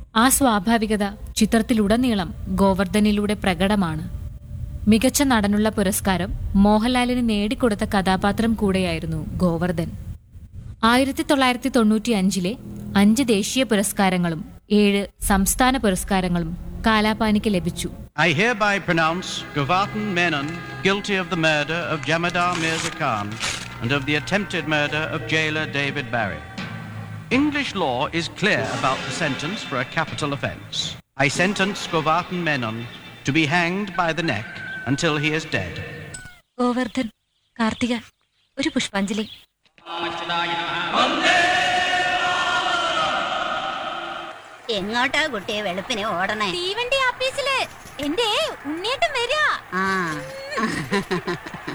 ആ സ്വാഭാവികത ചിത്രത്തിലുടനീളം ഗോവർദ്ധനിലൂടെ പ്രകടമാണ് മികച്ച നടനുള്ള പുരസ്കാരം മോഹൻലാലിന് നേടിക്കൊടുത്ത കഥാപാത്രം കൂടെയായിരുന്നു ഗോവർദ്ധൻ ആയിരത്തി തൊള്ളായിരത്തി തൊണ്ണൂറ്റി അഞ്ചിലെ അഞ്ച് ദേശീയ പുരസ്കാരങ്ങളും ഏഴ് സംസ്ഥാന പുരസ്കാരങ്ങളും കാലാപാനിക്ക് ലഭിച്ചു I hereby pronounce Govardhan Menon guilty of the murder of Jamadar Mirza Khan and of the attempted murder of jailer David Barry. English law is clear about the sentence for a capital offence. I sentence Govardhan Menon to be hanged by the neck until he is dead. Govardhan Karthika ഒരു പുഷ്പാഞ്ജലി എങ്ങോട്ടാ കുട്ടിയെ വെളുപ്പിനെ ഓടണേ തീവണ്ടി ആപ്പീസില് എന്റെ ഉണ്ണിയേട്ടൻ വരിക ആ